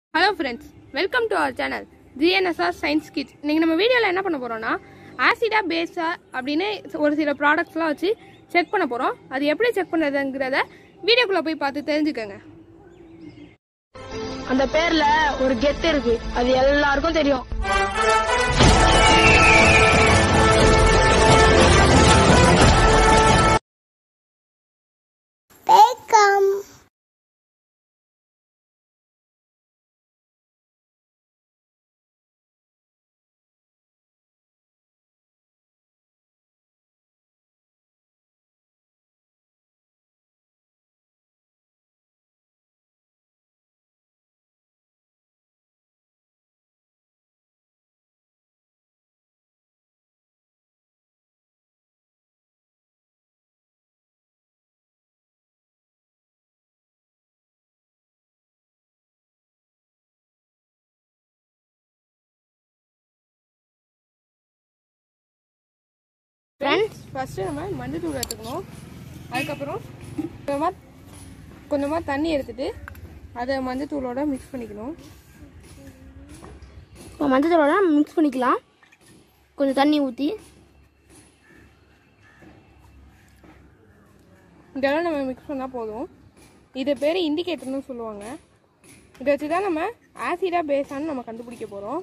Hello friends welcome to our channel GNSR science kids இன்னைக்கு நம்ம வீடியோவில் என்ன பண்ண போறோம்னா ஆசிடா பேஸா அப்படின்னு ஒரு சில ப்ராடக்ட்ஸ்லாம் வச்சு செக் பண்ண போகிறோம் அது எப்படி செக் பண்ணுறதுங்கிறத வீடியோக்குள்ளே போய் பார்த்து தெரிஞ்சுக்கோங்க அந்த பேர்ல ஒரு கெத்து இருக்கு அது எல்லாருக்கும் தெரியும் ஃப்ரெண்ட்ஸ் ஃபஸ்ட்டு நம்ம மஞ்சள் தூள் எடுத்துக்கணும் அதுக்கப்புறம் கொஞ்சமாக கொஞ்சமாக தண்ணி எடுத்துட்டு அதை மஞ்சள் தூளோட மிக்ஸ் பண்ணிக்கணும் இப்போ மஞ்சத்தூளோட மிக்ஸ் பண்ணிக்கலாம் கொஞ்சம் தண்ணி ஊற்றி இதெல்லாம் நம்ம மிக்ஸ் பண்ணால் போதும் இது பேர் இண்டிகேட்டர்னு சொல்லுவாங்க இதை வச்சு தான் நம்ம ஆசிடா பேஸான்னு நம்ம கண்டுபிடிக்க போகிறோம்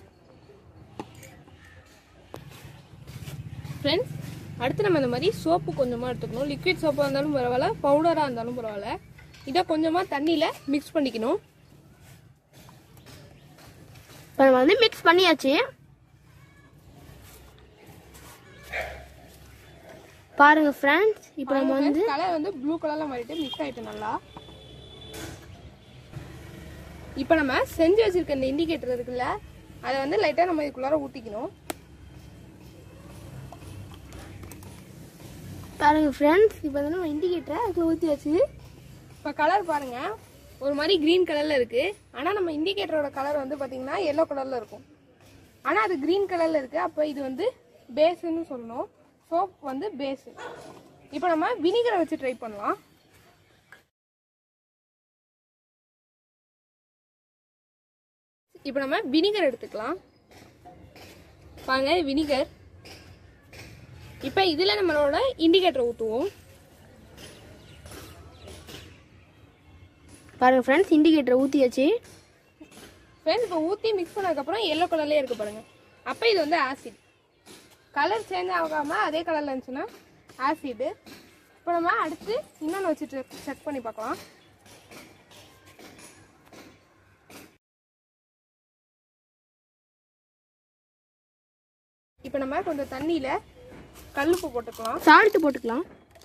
ஃப்ரெண்ட்ஸ் அடுத்து நம்ம இந்த மாதிரி சோப்பு கொஞ்சமாக எடுத்துக்கணும் லிக்விட் சோப்பாக இருந்தாலும் பரவாயில்ல பவுடராக இருந்தாலும் பரவாயில்ல இதை கொஞ்சமாக தண்ணியில் மிக்ஸ் பண்ணிக்கணும் இப்போ நம்ம வந்து மிக்ஸ் பண்ணியாச்சு பாருங்க ஃப்ரெண்ட்ஸ் இப்போ நம்ம வந்து கலர் வந்து ப்ளூ கலரில் மாறிட்டு மிக்ஸ் ஆகிட்டு நல்லா இப்போ நம்ம செஞ்சு வச்சிருக்க இந்த இண்டிகேட்டர் இருக்குல்ல அதை வந்து லைட்டாக நம்ம இதுக்குள்ளார ஊற்றிக்கணும் பாருங்க ஃப்ரெண்ட்ஸ் இப்போ வந்து நம்ம இண்டிகேட்டரை அதில் ஊற்றியாச்சு இப்போ கலர் பாருங்க ஒரு மாதிரி க்ரீன் கலரில் இருக்கு ஆனால் நம்ம இண்டிகேட்டரோட கலர் வந்து பார்த்தீங்கன்னா எல்லோ கலரில் இருக்கும் ஆனால் அது க்ரீன் கலரில் இருக்கு அப்போ இது வந்து பேஸுன்னு சொல்லணும் சோப் வந்து பேஸு இப்போ நம்ம வினிகரை வச்சு ட்ரை பண்ணலாம் இப்போ நம்ம வினிகர் எடுத்துக்கலாம் பாருங்க வினிகர் இப்போ இதில் நம்மளோட இண்டிகேட்டர் ஊற்றுவோம் பாருங்க ஃப்ரெண்ட்ஸ் இண்டிகேட்டரை ஊற்றியாச்சு ஃப்ரெண்ட்ஸ் இப்போ ஊற்றி மிக்ஸ் பண்ணதுக்கப்புறம் எல்லோ கலர்லேயே இருக்கு பாருங்க அப்போ இது வந்து ஆசிட் கலர் சேஞ்ச் ஆகாமல் அதே கலரில் இருந்துச்சுன்னா ஆசிடு இப்போ நம்ம அடுத்து இன்னொன்று வச்சுட்டு செக் பண்ணி பார்க்கலாம் இப்போ நம்ம கொஞ்சம் தண்ணியில் கல்லுப்பு போட்டுக்கலாம் சால்ட்டு போட்டுக்கலாம்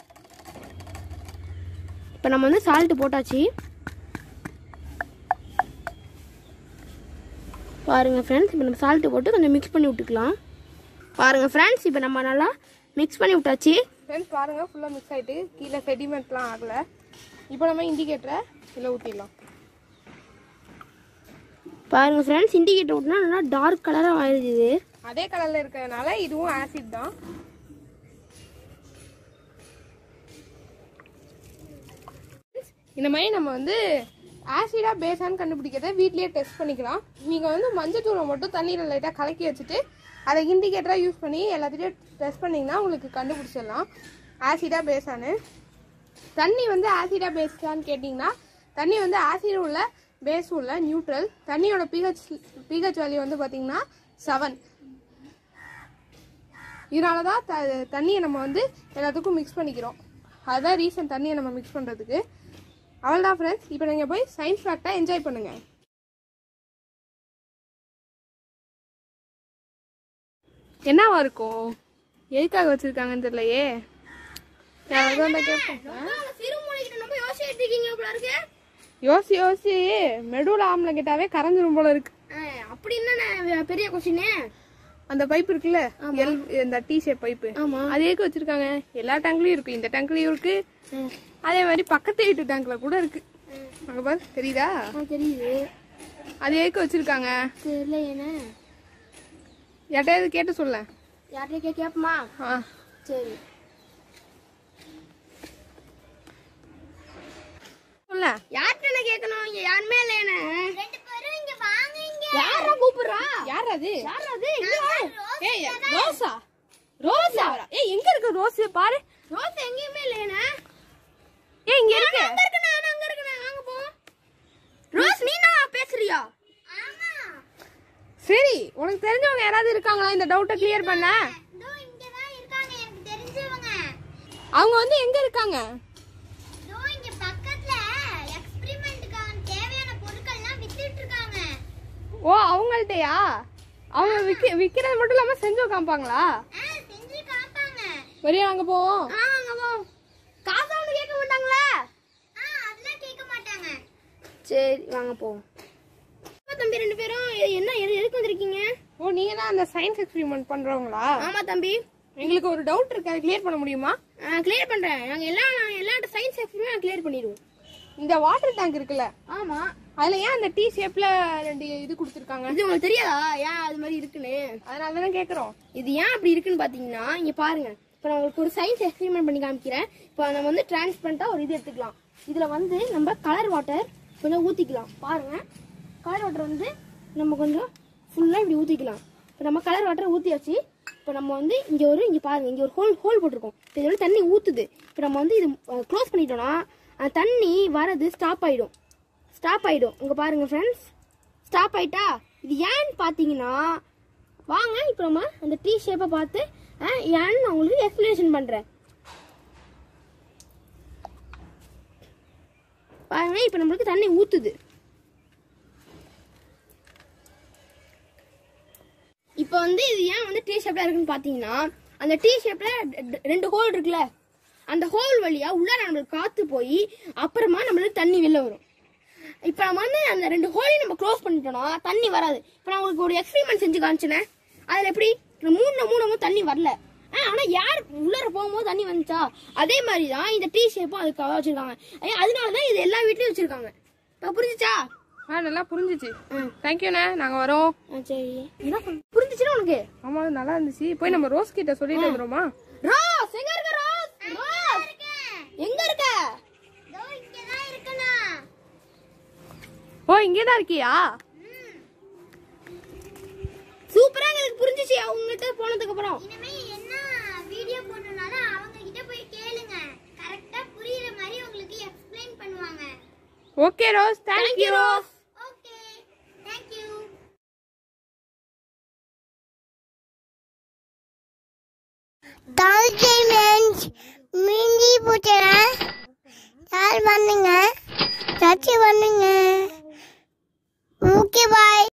இப்போ நம்ம வந்து சால்ட்டு போட்டாச்சு பாருங்க ஃப்ரெண்ட்ஸ் இப்போ நம்ம சால்ட்டு போட்டு கொஞ்சம் மிக்ஸ் பண்ணி விட்டுக்கலாம் பாருங்க ஃப்ரெண்ட்ஸ் இப்போ நம்ம நல்லா மிக்ஸ் பண்ணி விட்டாச்சு ஃப்ரெண்ட்ஸ் பாருங்கள் ஃபுல்லாக மிக்ஸ் ஆகிட்டு கீழே செடிமெண்ட்லாம் ஆகலை இப்போ நம்ம இண்டிகேட்டரை இதில் ஊற்றிடலாம் பாருங்க ஃப்ரெண்ட்ஸ் இண்டிகேட்டர் விட்டுனா நல்லா டார்க் கலராக ஆயிடுது இது அதே கலர்ல இருக்கிறதுனால இதுவும் ஆசிட் தான் இந்த மாதிரி நம்ம வந்து ஆசிடா பேஸான்னு கண்டுபிடிக்கிறத வீட்லயே டெஸ்ட் பண்ணிக்கலாம் நீங்க வந்து மஞ்சத்தூளை மட்டும் தண்ணியில் லைட்டாக கலக்கி வச்சுட்டு அதை இண்டிகேட்டராக யூஸ் பண்ணி எல்லாத்தையும் டெஸ்ட் பண்ணிங்கன்னா உங்களுக்கு கண்டுபிடிச்சிடலாம் ஆசிடா பேஸான்னு தண்ணி வந்து ஆசிடா பேஸான்னு கேட்டிங்கன்னா தண்ணி வந்து ஆசிட் உள்ள பேஸ் உள்ள நியூட்ரல் தண்ணியோட பிஹெச் பிஹெச் வேல்யூ வந்து பார்த்தீங்கன்னா செவன் இதனால தான் த தண்ணியை நம்ம வந்து எல்லாத்துக்கும் மிக்ஸ் பண்ணிக்கிறோம் அதுதான் ரீசன் தண்ணியை நம்ம மிக்ஸ் பண்ணுறதுக்கு அவ்வளோதான் ஃப்ரெண்ட்ஸ் இப்போ நீங்கள் போய் சயின்ஸ் ஃபேக்டாக என்ஜாய் பண்ணுங்க என்னவா இருக்கும் எதுக்காக வச்சிருக்காங்கன்னு தெரியலையே யாராவது வந்தா கேட்போம் யோசி யோசி மெடுவில் ஆம்பளை கேட்டாவே கரைஞ்சிரும் போல இருக்கு அப்படி என்ன பெரிய கொஸ்டினே அந்த பைப் இருக்குல்ல எல் இந்த டி ஷேப் பைப்பு ஆமா அது எதுக்கு வச்சிருக்காங்க எல்லா டேங்க்லயும் இருக்கு இந்த டேங்க்லயும் இருக்கு அதே மாதிரி பக்கத்து வீட்டு டேங்க்ல கூட இருக்கு அங்க பாரு தெரியுதா தெரியுது அது எதுக்கு வச்சிருக்காங்க தெரியல என்ன யார்ட்டையாவது கேட்டு சொல்ல யார்கிட்ட கேட்போமா ஆ சரி சொல்ல யார்கிட்ட கேட்கணும் இங்க யாருமே இல்ல என்ன ரெண்டு பேரும் யார் அது யார் அது இங்க வா. ஏய் ரோஸா ரோஸா ஏய் எங்க இருக்கு ரோஸ் பாரு ரோஸ் எங்கேயுமே இல்லையேண்ணே ஏய் இங்க இருக்கு அங்க இருக்குண்ணே நான் அங்க இருக்குண்ணே வாங்க போ ரோஸ் நீ நான் பேசுறியா சரி உனக்கு தெரிஞ்சவங்க யாராவது இருக்காங்களா இந்த டவுட்டை கிளியர் பண்ண இதோ இங்கதான் இருக்காங்க எனக்கு தெரிஞ்சவங்க அவங்க வந்து எங்க இருக்காங்க இதோ இங்க பக்கத்துல எக்ஸ்பெரிமெண்ட்டுக்கான தேவையான பொருட்கள்லாம் வித்துட்டு இருக்காங்க ஓ அவங்கள்ட்டயா அவங்க விக்க விக்கிறது மட்டும் இல்லாம செஞ்சு காமிப்பாங்களா ஆ செஞ்சு காப்பாங்க வரியா அங்க போவோம் ஆ அங்க போ காசு ஒன்று கேட்க மாட்டாங்களா ஆ அதெல்லாம் கேட்க மாட்டாங்க சரி வாங்க போ தம்பி ரெண்டு பேரும் எ- என்ன எது- எதுக்கு வந்திருக்கீங்க ஓ நீங்க தான் அந்த சயின்ஸ் எக்ஸ்பெரிமெண்ட் பண்றவங்களா ஆமா தம்பி எங்களுக்கு ஒரு டவுட் இருக்கு அதை கிளியர் பண்ண முடியுமா கிளியர் பண்றேன் நாங்க எல்லா நான் எல்லா சயின்ஸ் எக்ஸ்பெரிமெண்ட் கிளியர் பண்ணிடுவோம் இந்த வாட்டர் டேங்க் இருக்குல்ல ஆமா அதுல ஏன் அந்த டீ ஷேப்ல ரெண்டு இது கொடுத்துருக்காங்க இது உங்களுக்கு தெரியாதா ஏன் அது மாதிரி இருக்குன்னு அதனால தானே கேக்குறோம் இது ஏன் அப்படி இருக்குன்னு பாத்தீங்கன்னா இங்க பாருங்க இப்போ நான் உங்களுக்கு ஒரு சயின்ஸ் எக்ஸ்பெரிமெண்ட் பண்ணி காமிக்கிறேன் இப்போ நம்ம வந்து டிரான்ஸ்பரண்டா ஒரு இது எடுத்துக்கலாம் இதுல வந்து நம்ம கலர் வாட்டர் கொஞ்சம் ஊத்திக்கலாம் பாருங்க கலர் வாட்டர் வந்து நம்ம கொஞ்சம் ஃபுல்லா இப்படி ஊத்திக்கலாம் இப்போ நம்ம கலர் வாட்டர் ஊத்தியாச்சு இப்போ நம்ம வந்து இங்க ஒரு இங்க பாருங்க இங்க ஒரு ஹோல் ஹோல் போட்டிருக்கோம் இப்போ இது வந்து தண்ணி ஊத்துது இப்போ நம்ம வந்து இது க்ளோஸ் பண்ணிட்டோம்னா அந்த தண்ணி வரது ஸ்டாப் ஆயிடும் ஸ்டாப் ஆயிடும் இங்க பாருங்க ஃப்ரெண்ட்ஸ் ஸ்டாப் ஆயிட்டா இது ஏன்னு பார்த்தீங்கன்னா வாங்க இப்போ நம்ம அந்த டீ ஷேப்பை பார்த்து ஆ, ஏன்னு நான் உங்களுக்கு எக்ஸ்பிளேஷன் பண்றேன் பாருங்க இப்போ நம்மளுக்கு தண்ணி ஊத்துது இப்போ வந்து இது ஏன் வந்து டீ ஷேப்ல இருக்குன்னு பார்த்தீங்கன்னா அந்த டீ ஷேப்ல ரெண்டு ஹோல் இருக்குல்ல அந்த ஹோல் வழியா உள்ளார நம்மளுக்கு காத்து போய் அப்புறமா நம்மளுக்கு தண்ணி வெளில வரும் இப்போ நம்ம வந்து அந்த ரெண்டு ஹோலையும் நம்ம க்ளோஸ் பண்ணிட்டோம்னா தண்ணி வராது இப்போ நான் உங்களுக்கு ஒரு எக்ஸ்பெரிமெண்ட் செஞ்சு காமிச்சினேன் அதில் எப்படி மூணு மூணு தண்ணி வரல ஆ, ஆனா யார் உள்ளார போகும்போது தண்ணி வந்துச்சா அதே மாதிரி தான் இந்த டீ ஷேப்பும் அதுக்காக வச்சிருக்காங்க ஏன் அதனால தான் இது எல்லா வீட்லயும் வச்சிருக்காங்க இப்போ புரிஞ்சுச்சா ஆ நல்லா புரிஞ்சுச்சு ம். தேங்க்யூண்ணே நாங்க வரோம் ஆ, சரி என்ன பண்ண- புரிஞ்சுச்சுன்னா உனக்கு ஆமா நல்லா இருந்துச்சு போய் நம்ம ரோஸ் கிட்ட சொல்லிட்டு வந்துருமா ரோஸ் எங்க இருக்க ரோஸ் ரோஸ் எங்க இருக்க இதோ இங்கதான் இருக்கனா ஓ இங்கேதான் இருக்கியா சூப்பரா எனக்கு புரிஞ்சுச்சு அவங்ககிட்ட போனதுக்கு அப்புறம் இனிமே என்ன வீடியோ போடணும்னாலும் அவங்க கிட்ட போய் கேளுங்க கரெக்டா புரியுற மாதிரி உங்களுக்கு எக்ஸ்பிளைன் பண்ணுவாங்க okay rose thank you rose okay thank you டால்ஜிமெண்ட் மிஞ்சி போச்சுனா யார் பண்ணுங்க சர்ச்சை பண்ணுங்க